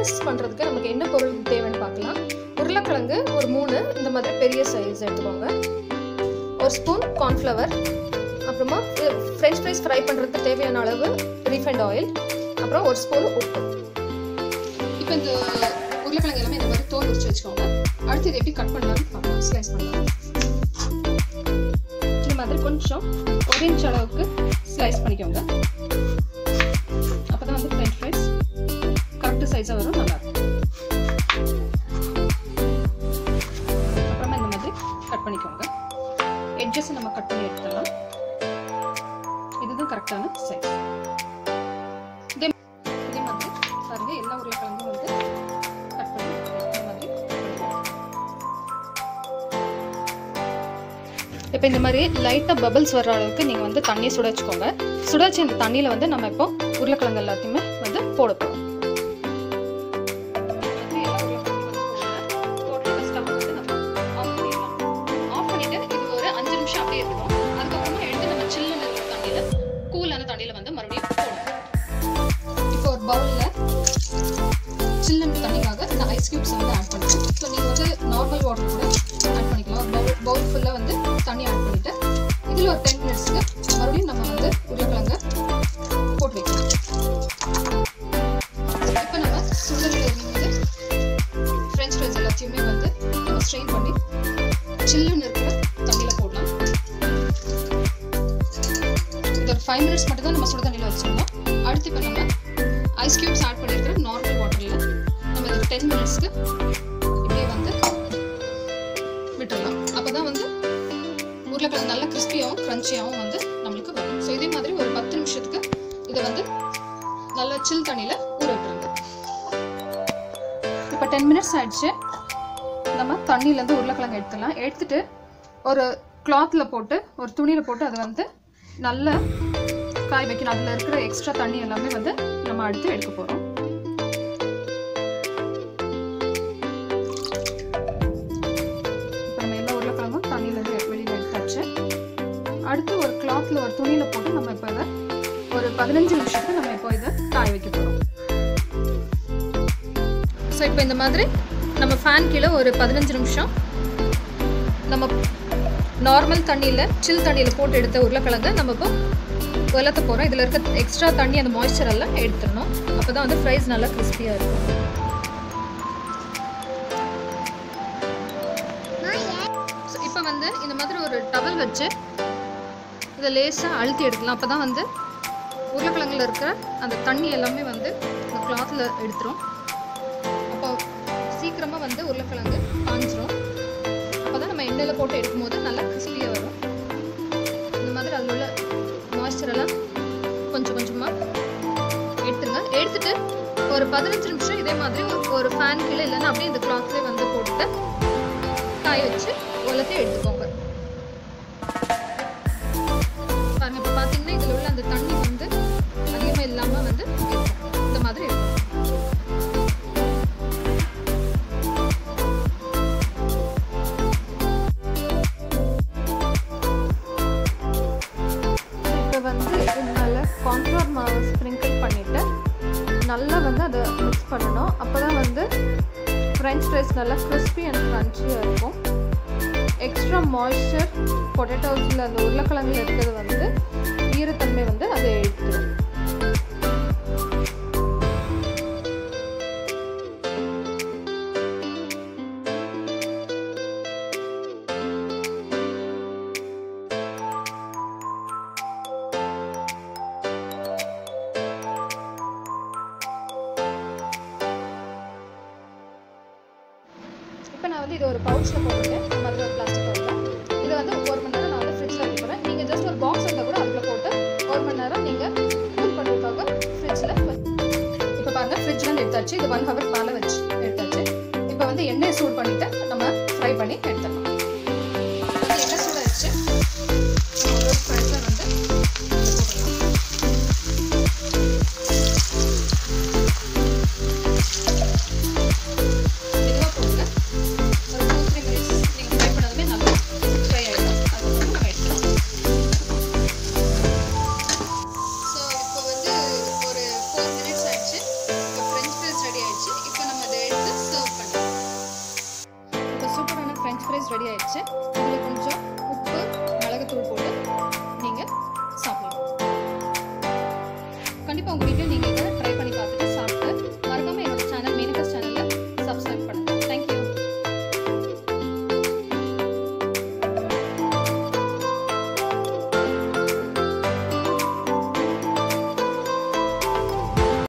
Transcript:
fries பண்ணுறதுக்கு நமக்கு என்ன பொருள் தேவைன்னு பார்க்கலாம் உருளைக்கிழங்கு ஒரு மூணு இந்த மாதிரி பெரிய சைஸ் எடுத்துக்கோங்க ஒரு ஸ்பூன் கார்ன்ஃப்ளவர் அப்புறமா ஃப்ரெஞ்ச் ஃப்ரைஸ் ஃப்ரை பண்ணுறதுக்கு தேவையான அளவு ரீஃபைண்ட் ஆயில் அப்புறம் ஒரு ஸ்பூன் உப்பு இப்போ இந்த உருளைக்கிழங்கு எல்லாமே இந்த மாதிரி தோல் உரிச்சு வச்சுக்கோங்க அடுத்து இதை எப்படி கட் பண்ணலாம்னு பார்க்கலாம் ஸ்லைஸ் பண்ணலாம் இந்த மாதிரி கொஞ்சம் ஒரு இன்ச் அளவுக்கு ஸ்லைஸ் பண்ணிக்கோங்க அப்போ தான் வந்து ஃப்ரெஞ்ச் ஃப்ரைஸ் கரெக்ட் சைஸாக வரும் நல்லா இருக்கும் அப்புறமா இந்த மாதிரி கட் பண்ணிக்கோங்க எட்ஜஸ் நம்ம கட் பண்ணி எடுத்துடலாம் இதுதான் கரெக்டான சைஸ் இதே இதே மாதிரி பாருங்க எல்லா உருளைக்கிழங்கும் வந்து கட் பண்ணி இந்த மாதிரி இப்போ இந்த மாதிரி லைட்டாக பபிள்ஸ் வர்ற அளவுக்கு நீங்கள் வந்து தண்ணியை சுட வச்சுக்கோங்க சுட வச்சு இந்த தண்ணியில் வந்து நம்ம இப்போ உருளைக்கிழங்கு எல்லாத்தையுமே வந்து போட போகிறோம் ஆஃப் பண்ணிட்டு இது ஒரு அஞ்சு நிமிஷம் அப்படியே இருக்கணும் அதுக்கப்புறமா எடுத்து நம்ம சில்லுன்னு இருக்கிற தண்ணியில கூலான தண்ணியில வந்து மறுபடியும் போடணும் இப்போ ஒரு பவுல்ல சில்லுன்னு தண்ணிக்காக இந்த ஐஸ் கியூப்ஸ் வந்து ஆட் பண்ணுறோம் ஸோ நீங்கள் வந்து நார்மல் வாட்டர் கூட ஆட் பண்ணிக்கலாம் ஒரு பவுல் பவுல் ஃபுல்லாக வந்து தண்ணி ஆட் பண்ணிட்டு இதில் ஒரு டென் மினிட்ஸ்க்கு மறுபடியும் நம்ம வந்து உருளைக்கிழங்க போட்டு வைக்கலாம் இப்போ நம்ம சுடுதண்ணில் இருந்து ஃப்ரெஞ்ச் ஃப்ரைஸ் எல்லாத்தையுமே வந்து நம்ம ஸ்ட்ரெயின் பண்ணி சில்லுன்னு இருக்கிற தண்ணியில் போடலாம் இது ஒரு ஃபைவ் மினிட்ஸ் மட்டும் தான் நம்ம சுடு தண்ணியில் வச்சிருந்தோம் அடுத்து இப்போ நம்ம ஐஸ் கியூப்ஸ் ஆட் பண்ணியிருக்கிற நார்மல் வாட்டரில் நம்ம இது டென் மினிட்ஸ்க்கு இப்படியே வந்து விட்டுடலாம் அப்போ தான் வந்து உருளைக்கிழங்கு நல்லா கிறிஸ்பியாகவும் க்ரன்ச்சியாகவும் வந்து நம்மளுக்கு வரும் ஸோ இதே மாதிரி ஒரு பத்து நிமிஷத்துக்கு இதை வந்து நல்லா சில் தண்ணியில் ஊற விட்டுருங்க இப்போ டென் மினிட்ஸ் ஆயிடுச்சு நம்ம தண்ணியிலேருந்து உருளைக்கிழங்கு எடுத்துடலாம் எடுத்துட்டு ஒரு கிளாத்தில் போட்டு ஒரு துணியில் போட்டு அதை வந்து நல்லா காய வைக்கணும் அதில் இருக்கிற எக்ஸ்ட்ரா தண்ணி எல்லாமே வந்து நம்ம அடுத்து எடுக்க போகிறோம் இப்போ நம்ம எல்லா உருளைக்கிழங்கும் தண்ணியிலேருந்து வெளியில் எடுத்தாச்சு அடுத்து ஒரு கிளாத்தில் ஒரு துணியில் போட்டு நம்ம இப்போ இதை ஒரு பதினஞ்சு நிமிஷத்துக்கு நம்ம இப்போ இதை காய வைக்க போகிறோம் ஸோ இப்போ இந்த மாதிரி நம்ம ஃபேன் கீழே ஒரு பதினஞ்சு நிமிஷம் நம்ம நார்மல் தண்ணியில் சில் தண்ணியில் போட்டு எடுத்த உருளைக்கிழங்க நம்ம இப்போ உலர்த்த போகிறோம் இதில் இருக்க எக்ஸ்ட்ரா தண்ணி அந்த மாய்ஸ்சர் எல்லாம் எடுத்துடணும் அப்போ தான் வந்து ஃப்ரைஸ் நல்லா கிறிஸ்பியாக இருக்கும் ஸோ இப்போ வந்து இந்த மாதிரி ஒரு டவல் வச்சு இதை லேசாக அழுத்தி எடுக்கலாம் அப்போ தான் வந்து உருளைக்கிழங்குல இருக்கிற அந்த தண்ணி எல்லாமே வந்து இந்த கிளாத்தில் எடுத்துரும் அப்போ சீக்கிரமாக வந்து உருளைக்கிழங்கு காஞ்சிரும் அப்போ தான் நம்ம எண்ணெயில் போட்டு எடுக்கும்போது நல்லா கிறிஸ்பியாக வரும் இந்த மாதிரி அதில் உள்ள மாய்ஸ்சர் எல்லாம் கொஞ்சம் கொஞ்சமாக எடுத்துருங்க எடுத்துட்டு ஒரு பதினஞ்சு நிமிஷம் இதே மாதிரி ஒரு- ஒரு ஃபேன் கீழே இல்லைன்னா அப்படியே இந்த கிளாத்லேயே வந்து போட்டு காய வச்சு உலர்த்தி எடுத்துக்கோங்க பாருங்க இப்போ பார்த்தீங்கன்னா இதில் உள்ள அந்த தண்ணி வந்து அதிகமாக இல்லாமல் வந்து இருக்கும் இந்த மாதிரி இருக்கும் இப்போ வந்து இது மேலே கார்ன்ஃப்ளவர் மாவு ஸ்ப்ரிங்கிள் பண்ணிவிட்டு நல்லா வந்து அதை மிக்ஸ் பண்ணணும் அப்போ தான் வந்து ஃப்ரெஞ்ச் ஃப்ரைஸ் நல்லா கிறிஸ்பி அண்ட் க்ரன்ச்சியாக இருக்கும் எக்ஸ்ட்ரா மாய்ஸ்சர் பொட்டேட்டோஸில் அந்த உருளைக்கிழங்குல இருக்கிறது வந்து ஈரத்தன்மை வந்து அதை எடுத்துரும் இப்போ நான் வந்து இது ஒரு பவுச்சில் போட்டுருக்கேன் இந்த மாதிரி ஒரு பிளாஸ்டிக் பவுச்சில் இதை வந்து ஒரு மணி நேரம் நான் வந்து ஃப்ரிட்ஜில் வைக்க போகிறேன் நீங்கள் ஜஸ்ட் ஒரு பாக்ஸ் இருந்தால் கூட அதுக்குள்ள போட்டு ஒரு மணி நேரம் நீங்கள் கூல் பண்ணுறதுக்காக ஃப்ரிட்ஜில் இப்போ பாருங்கள் ஃப்ரிட்ஜ்லேருந்து எடுத்தாச்சு இது ஒன் ஹவர் மேலே வச்சு எடுத்தாச்சு இப்போ வந்து எண்ணெயை சூட் பண்ணிவிட்டு